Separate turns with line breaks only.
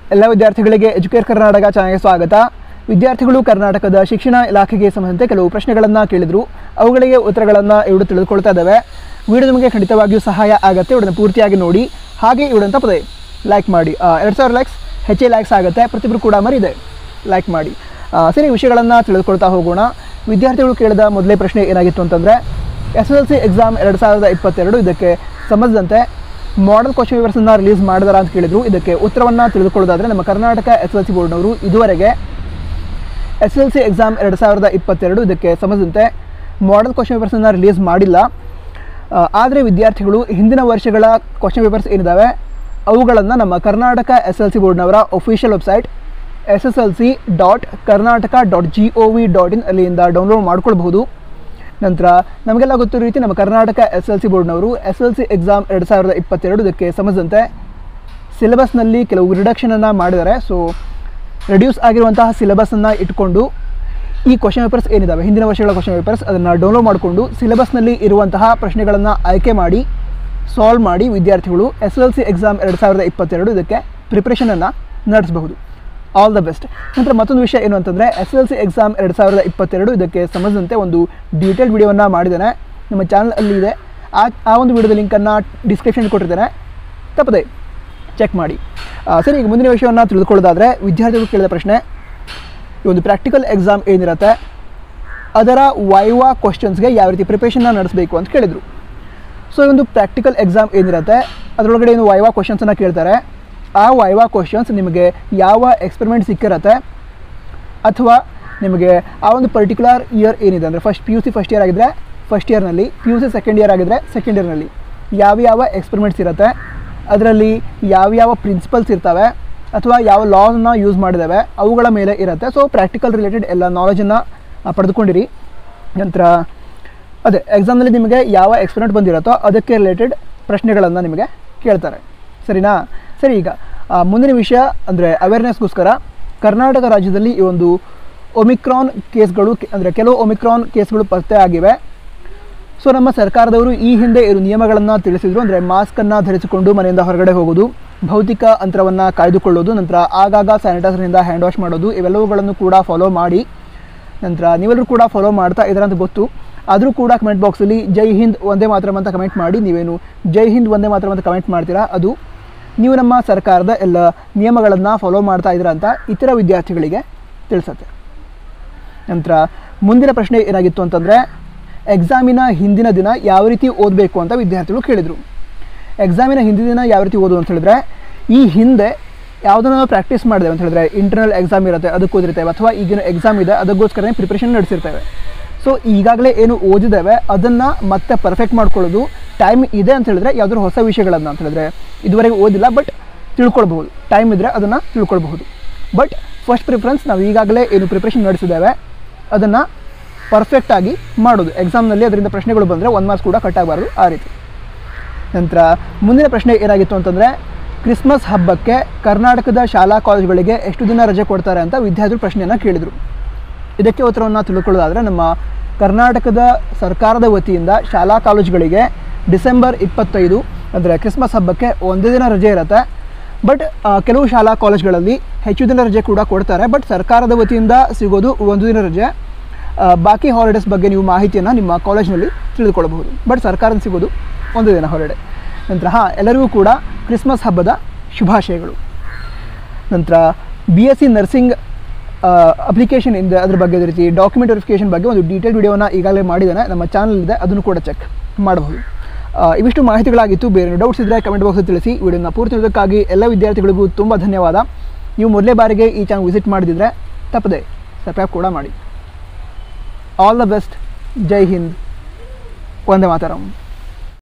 ಎಲ್ಲ ವಿದ್ಯಾರ್ಥಿಗಳಿಗೆ ಎಜುಕೇರ್ ಕರ್ನಾಟಕ ಚಾನಲ್ಗೆ ಸ್ವಾಗತ ವಿದ್ಯಾರ್ಥಿಗಳು ಕರ್ನಾಟಕದ ಶಿಕ್ಷಣ ಇಲಾಖೆಗೆ ಸಂಬಂಧಿಸಿದಂತೆ ಕೆಲವು ಪ್ರಶ್ನೆಗಳನ್ನು ಕೇಳಿದರು ಅವುಗಳಿಗೆ ಉತ್ತರಗಳನ್ನು ಇವರು ತಿಳಿದುಕೊಳ್ತಾ ಇದ್ದಾವೆ ವಿಡಿಯೋ ನಿಮಗೆ ಖಂಡಿತವಾಗಿಯೂ ಸಹಾಯ ಆಗುತ್ತೆ ಇವುಗಳನ್ನು ಪೂರ್ತಿಯಾಗಿ ನೋಡಿ ಹಾಗೆ ಇವುಗಳನ್ನು ತಪ್ಪದೆ ಲೈಕ್ ಮಾಡಿ ಎರಡು ಸಾವಿರ ಲೈಕ್ಸ್ ಹೆಚ್ಚೇ ಲೈಕ್ಸ್ ಆಗುತ್ತೆ ಪ್ರತಿಯೊಬ್ಬರು ಕೂಡ ಮರಿದೆ ಲೈಕ್ ಮಾಡಿ ಆ, ಸರಿ ವಿಷಯಗಳನ್ನು ತಿಳಿದುಕೊಳ್ತಾ ಹೋಗೋಣ ವಿದ್ಯಾರ್ಥಿಗಳು ಕೇಳಿದ ಮೊದಲೇ ಪ್ರಶ್ನೆ ಏನಾಗಿತ್ತು ಅಂತಂದರೆ ಎಸ್ ಎಲ್ ಸಿ ಎಕ್ಸಾಮ್ ಎರಡು ಸಾವಿರದ ಇಪ್ಪತ್ತೆರಡು ಇದಕ್ಕೆ ಸಂಬಂಧಿಸಿದಂತೆ ಮಾಡೆಲ್ ಕ್ವಶನ್ ಪೇಪರ್ಸನ್ನು ರಿಲೀಸ್ ಮಾಡಿದಾರ ಅಂತ ಕೇಳಿದ್ರು ಇದಕ್ಕೆ ಉತ್ತರವನ್ನು ತಿಳಿದುಕೊಳ್ಳೋದಾದರೆ ನಮ್ಮ ಕರ್ನಾಟಕ ಎಸ್ ಎಲ್ ಸಿ ಬೋರ್ಡ್ನವರು ಇದುವರೆಗೆ ಎಸ್ ಎಲ್ ಸಿ ಎಕ್ಸಾಮ್ ಎರಡು ಸಾವಿರದ ಇಪ್ಪತ್ತೆರಡು ಇದಕ್ಕೆ ಸಂಬಂಧಿಸಿದಂತೆ ಮಾಡೆಲ್ ಕ್ವಶನ್ ಪೇಪರ್ಸನ್ನು ರಿಲೀಸ್ ಮಾಡಿಲ್ಲ ಆದರೆ ವಿದ್ಯಾರ್ಥಿಗಳು ಹಿಂದಿನ ವರ್ಷಗಳ ಕ್ವಶನ್ ಪೇಪರ್ಸ್ ಏನಿದ್ದಾವೆ ಅವುಗಳನ್ನು ನಮ್ಮ ಕರ್ನಾಟಕ ಎಸ್ ಎಲ್ ಸಿ ಬೋರ್ಡ್ನವರ official website S S L C dot Karnataka dot G O V dot in ಅಲ್ಲಿಂದ ಡೌನ್ಲೋಡ್ ಮಾಡ್ಕೊಳ್ಬಹುದು ನಂತರ ನಮಗೆಲ್ಲ ಗೊತ್ತಿರೋ ರೀತಿ ನಮ್ಮ ಕರ್ನಾಟಕ ಎಸ್ ಎಲ್ ಸಿ ಬೋರ್ಡ್ನವರು ಎಸ್ ಎಲ್ ಸಿ ಎಕ್ಸಾಮ್ ಎರಡು ಸಾವಿರದ ಇಪ್ಪತ್ತೆರಡು ಇದಕ್ಕೆ ಸಂಬಂಧಿಸಿದಂತೆ ಸಿಲೆಬಸ್ನಲ್ಲಿ ಕೆಲವು ರಿಡಕ್ಷನನ್ನು ಮಾಡಿದ್ದಾರೆ ಸೊ ರೆಡ್ಯೂಸ್ ಆಗಿರುವಂತಹ ಸಿಲೆಬಸನ್ನು ಇಟ್ಕೊಂಡು ಈ ಕ್ವಶನ್ ಪೇಪರ್ಸ್ ಏನಿದ್ದಾವೆ ಹಿಂದಿನ ವರ್ಷಗಳ ಕ್ವಶನ್ ಪೇಪರ್ಸ್ ಅದನ್ನು ಡೌನ್ಲೋಡ್ ಮಾಡಿಕೊಂಡು ಸಿಲೆಬಸ್ನಲ್ಲಿ ಇರುವಂತಹ ಪ್ರಶ್ನೆಗಳನ್ನು ಆಯ್ಕೆ ಮಾಡಿ ಸಾಲ್ವ್ ಮಾಡಿ ವಿದ್ಯಾರ್ಥಿಗಳು ಎಸ್ ಎಲ್ ಸಿ ಎಕ್ಸಾಮ್ ಎರಡು ಸಾವಿರದ ಇಪ್ಪತ್ತೆರಡು ಇದಕ್ಕೆ ಪ್ರಿಪ್ರೇಷನನ್ನು ನಡೆಸಬಹುದು ಆಲ್ ದ ಬೆಸ್ಟ್ ನಂತರ ಮತ್ತೊಂದು ವಿಷಯ ಏನು ಅಂತಂದರೆ ಎಸ್ ಎಲ್ ಸಿ ಎಕ್ಸಾಮ್ ಎರಡು ಸಾವಿರದ ಇಪ್ಪತ್ತೆರಡು ಇದಕ್ಕೆ ಸಂಬಂಧಿಸಿದಂತೆ ಒಂದು ಡೀಟೇಲ್ ವಿಡಿಯೋವನ್ನು ಮಾಡಿದ್ದೇನೆ ನಮ್ಮ ಚಾನಲ್ ಅಲ್ಲಿ ಇದೆ ಆ ಆ ಒಂದು ವಿಡಿಯೋದ ಲಿಂಕನ್ನು ಡಿಸ್ಕ್ರಿಪ್ಷನ್ ಕೊಟ್ಟಿದ್ದೇನೆ ತಪ್ಪದೆ ಚೆಕ್ ಮಾಡಿ ಆ, ಸರಿ ಈಗ ಮುಂದಿನ ವಿಷಯವನ್ನು ತಿಳಿದುಕೊಳ್ಳೋದಾದರೆ ವಿದ್ಯಾರ್ಥಿಗಳು ಕೇಳಿದ ಪ್ರಶ್ನೆ ಈ ಒಂದು ಪ್ರಾಕ್ಟಿಕಲ್ ಎಕ್ಸಾಮ್ ಏನಿರುತ್ತೆ ಅದರ ವೈವಾ ಕ್ವಶನ್ಸ್ಗೆ ಯಾವ ರೀತಿ ಪ್ರಿಪ್ರೇಷನ್ನ ನಡೆಸಬೇಕು ಅಂತ ಕೇಳಿದರು ಸೊ ಈ ಒಂದು ಪ್ರಾಕ್ಟಿಕಲ್ ಎಕ್ಸಾಮ್ ಏನಿರುತ್ತೆ ಅದರೊಳಗಡೆ ಏನು ವೈವಾ ಕ್ವಶನ್ಸನ್ನು ಕೇಳ್ತಾರೆ ಆ ವೈವಾ ಕ್ವಶನ್ಸ್ ನಿಮಗೆ ಯಾವ ಎಕ್ಸ್ಪೆರಿಮೆಂಟ್ ಸಿಕ್ಕಿರತ್ತೆ ಅಥವಾ ನಿಮಗೆ ಆ ಒಂದು ಪರ್ಟಿಕ್ಯುಲರ್ ಇಯರ್ ಏನಿದೆ ಅಂದರೆ first P U C first year ಆಗಿದ್ದರೆ ಫಸ್ಟ್ ಇಯರ್ನಲ್ಲಿ P U C second year ಆಗಿದ್ದರೆ ಸೆಕೆಂಡ್ ಇಯರ್ನಲ್ಲಿ ಯಾವ್ಯಾವ ಎಕ್ಸ್ಪೆರಿಮೆಂಟ್ಸ್ ಇರುತ್ತೆ ಅದರಲ್ಲಿ ಯಾವ್ಯಾವ ಪ್ರಿನ್ಸಿಪಲ್ಸ್ ಇರ್ತವೆ ಅಥವಾ ಯಾವ ಲಾಸ್ನ ಯೂಸ್ ಮಾಡಿದ್ದಾವೆ ಅವುಗಳ ಮೇಲೆ ಇರುತ್ತೆ ಸೊ ಪ್ರಾಕ್ಟಿಕಲ್ ರಿಲೇಟೆಡ್ ಎಲ್ಲ ನಾಲೆಜನ್ನು ಪಡೆದುಕೊಂಡಿರಿ ನಂತರ ಅದೇ ಎಕ್ಸಾಮ್ನಲ್ಲಿ ನಿಮಗೆ ಯಾವ ಎಕ್ಸ್ಪೆರಿಮೆಂಟ್ ಬಂದಿರುತ್ತೋ ಅದಕ್ಕೆ ರಿಲೇಟೆಡ್ ಪ್ರಶ್ನೆಗಳನ್ನು ನಿಮಗೆ ಕೇಳ್ತಾರೆ ಸರಿನಾ ಸರಿ ಈಗ ಆ, ಮುಂದಿನ ವಿಷಯ ಅಂದರೆ ಅವೇರ್ನೆಸ್ಗೋಸ್ಕರ ಕರ್ನಾಟಕ ರಾಜ್ಯದಲ್ಲಿ ಈ ಒಂದು ಒಮಿಕ್ರಾನ್ ಕೇಸ್ಗಳು ಅಂದರೆ ಕೆಲವು ಒಮಿಕ್ರಾನ್ ಕೇಸ್ಗಳು ಪತ್ತೆ ಆಗಿವೆ ಸೊ ನಮ್ಮ ಸರ್ಕಾರದವರು ಈ ಹಿಂದೆ ಇರು ನಿಯಮಗಳನ್ನು ತಿಳಿಸಿದ್ರು ಅಂದರೆ ಮಾಸ್ಕನ್ನು ಧರಿಸಿಕೊಂಡು ಮನೆಯಿಂದ ಹೊರಗಡೆ ಹೋಗೋದು ಭೌತಿಕ ಅಂತರವನ್ನು ಕಾಯ್ದುಕೊಳ್ಳೋದು ನಂತರ ಆಗಾಗ ಸ್ಯಾನಿಟೈಸರ್ನಿಂದ ಹ್ಯಾಂಡ್ ವಾಶ್ ಮಾಡೋದು ಇವೆಲ್ಲವುಗಳನ್ನು ಕೂಡ ಫಾಲೋ ಮಾಡಿ ನಂತರ ನೀವೆಲ್ಲರೂ ಕೂಡ ಫಾಲೋ ಮಾಡ್ತಾ ಇದ್ದೀರ ಅಂತ ಗೊತ್ತು ಆದರೂ ಕೂಡ ಕಮೆಂಟ್ ಬಾಕ್ಸಲ್ಲಿ ಜೈ ಹಿಂದ್ ಒಂದೇ ಮಾತ್ರ ಅಂತ ಕಮೆಂಟ್ ಮಾಡಿ ನೀವೇನು ಜೈ ಹಿಂದ್ ಒಂದೇ ಮಾತ್ರ ಅಂತ ಕಮೆಂಟ್ ಮಾಡ್ತೀರಾ ಅದು ನೀವು ನಮ್ಮ ಸರ್ಕಾರದ ಎಲ್ಲ ನಿಯಮಗಳನ್ನು ಫಾಲೋ ಮಾಡ್ತಾ ಇದ್ದೀರಾ ಅಂತ ಇತರ ವಿದ್ಯಾರ್ಥಿಗಳಿಗೆ ತಿಳಿಸುತ್ತೆ ನಂತರ ಮುಂದಿನ ಪ್ರಶ್ನೆ ಏನಾಗಿತ್ತು ಅಂತಂದರೆ ಎಕ್ಸಾಮಿನ ಹಿಂದಿನ ದಿನ ಯಾವ ರೀತಿ ಓದಬೇಕು ಅಂತ ವಿದ್ಯಾರ್ಥಿಗಳು ಕೇಳಿದರು ಎಕ್ಸಾಮಿನ ಹಿಂದಿನ ದಿನ ಯಾವ ರೀತಿ ಓದು ಅಂತ ಹೇಳಿದ್ರೆ ಈ ಹಿಂದೆ ಯಾವುದನ್ನು ನಾವು ಪ್ರಾಕ್ಟೀಸ್ ಮಾಡಿದೆವು ಅಂತ ಹೇಳಿದ್ರೆ ಇಂಟರ್ನಲ್ ಎಕ್ಸಾಮ್ ಇರುತ್ತೆ ಅದಕ್ಕೆ ಓದಿರ್ತೇವೆ ಅಥವಾ ಈಗಿನ ಎಕ್ಸಾಮ್ ಇದೆ ಅದಕ್ಕೋಸ್ಕರನೇ ಪ್ರಿಪ್ರೇಷನ್ ನಡೆಸಿರ್ತೇವೆ ಸೊ ಈಗಾಗಲೇ ಏನು ಓದಿದ್ದೇವೆ ಅದನ್ನು ಮತ್ತೆ ಪರ್ಫೆಕ್ಟ್ ಮಾಡ್ಕೊಳ್ಳೋದು ಟೈಮ್ ಇದೆ ಅಂತ ಹೇಳಿದ್ರೆ ಯಾವುದಾದ್ರು ಹೊಸ ವಿಷಯಗಳನ್ನು ಅಂತ ಹೇಳಿದ್ರೆ ಇದುವರೆಗೆ ಓದಿಲ್ಲ ಬಟ್ ತಿಳ್ಕೊಳ್ಬಹುದು ಟೈಮ್ ಇದ್ದರೆ ಅದನ್ನು ತಿಳ್ಕೊಳ್ಬಹುದು ಬಟ್ ಫಸ್ಟ್ ಪ್ರಿಫರೆನ್ಸ್ ನಾವು ಈಗಾಗಲೇ ಏನು ಪ್ರಿಪ್ರೇಷನ್ ನಡೆಸಿದ್ದೇವೆ ಅದನ್ನು ಪರ್ಫೆಕ್ಟಾಗಿ ಮಾಡೋದು ಎಕ್ಸಾಮ್ನಲ್ಲಿ ಅದರಿಂದ ಪ್ರಶ್ನೆಗಳು ಬಂದರೆ ಒಂದು ಮಾರ್ಕ್ಸ್ ಕೂಡ ಕಟ್ ಆಗಬಾರ್ದು ಆ ರೀತಿ ನಂತರ ಮುಂದಿನ ಪ್ರಶ್ನೆ ಏನಾಗಿತ್ತು ಅಂತಂದರೆ ಕ್ರಿಸ್ಮಸ್ ಹಬ್ಬಕ್ಕೆ ಕರ್ನಾಟಕದ ಶಾಲಾ ಕಾಲೇಜುಗಳಿಗೆ ಎಷ್ಟು ದಿನ ರಜೆ ಕೊಡ್ತಾರೆ ಅಂತ ವಿದ್ಯಾರ್ಥಿಗಳು ಪ್ರಶ್ನೆಯನ್ನು ಕೇಳಿದರು ಇದಕ್ಕೆ ಉತ್ತರವನ್ನು ತಿಳ್ಕೊಳ್ಳೋದಾದರೆ ನಮ್ಮ ಕರ್ನಾಟಕದ ಸರ್ಕಾರದ ವತಿಯಿಂದ ಶಾಲಾ ಕಾಲೇಜುಗಳಿಗೆ ಡಿಸೆಂಬರ್ ಇಪ್ಪತ್ತೈದು ಅಂದರೆ ಕ್ರಿಸ್ಮಸ್ ಹಬ್ಬಕ್ಕೆ ಒಂದೇ ದಿನ ರಜೆ ಇರುತ್ತೆ ಬಟ್ ಕೆಲವು ಶಾಲಾ ಕಾಲೇಜ್ಗಳಲ್ಲಿ ಹೆಚ್ಚು ದಿನ ರಜೆ ಕೂಡ ಕೊಡ್ತಾರೆ ಬಟ್ ಸರ್ಕಾರದ ವತಿಯಿಂದ ಸಿಗೋದು ಒಂದು ದಿನ ರಜೆ ಆ, ಬಾಕಿ ಹಾಲಿಡೇಸ್ ಬಗ್ಗೆ ನೀವು ಮಾಹಿತಿಯನ್ನು ನಿಮ್ಮ ಕಾಲೇಜ್ನಲ್ಲಿ ತಿಳಿದುಕೊಳ್ಳಬಹುದು ಬಟ್ ಸರ್ಕಾರದ ಸಿಗೋದು ಒಂದು ದಿನ ಹಾಲಿಡೇ ನಂತರ ಹಾಂ ಎಲ್ಲರಿಗೂ ಕೂಡ ಕ್ರಿಸ್ಮಸ್ ಹಬ್ಬದ ಶುಭಾಶಯಗಳು ನಂತರ B S C nursing application ಇಂದ ಅದ್ರ ಬಗ್ಗೆ ಅದೇ ರೀತಿ ಡಾಕ್ಯುಮೆಂಟ್ ವೆರಿಫಿಕೇಷನ್ ಬಗ್ಗೆ ಒಂದು ಡೀಟೇಲ್ ವಿಡಿಯೋನ ಈಗಾಗಲೇ ಮಾಡಿದ್ದಾನೆ ನಮ್ಮ ಚಾನಲ್ ಇದೆ ಅದನ್ನು ಕೂಡ ಚೆಕ್ ಮಾಡಬಹುದು ಆ, ಇವಿಷ್ಟು ಮಾಹಿತಿಗಳಾಗಿತ್ತು ಬೇರೆ ಡೌಟ್ಸ್ ಇದ್ದರೆ ಕಮೆಂಟ್ ಬಾಕ್ಸಲ್ಲಿ ತಿಳಿಸಿ ವಿಡಿಯೋನ ಪೂರ್ತಿ ನೋಡೋದಕ್ಕಾಗಿ ಎಲ್ಲ ವಿದ್ಯಾರ್ಥಿಗಳಿಗೂ ತುಂಬ ಧನ್ಯವಾದ ನೀವು ಮೊದಲೇ ಬಾರಿಗೆ ಈ ಚಾನಲ್ ವಿಸಿಟ್ ಮಾಡಿದಿದ್ರೆ ತಪ್ಪದೆ ಸಬ್ಸ್ಕ್ರೈಬ್ ಕೂಡ ಮಾಡಿ all the best Jai Hind Vande ಮಾತರಂ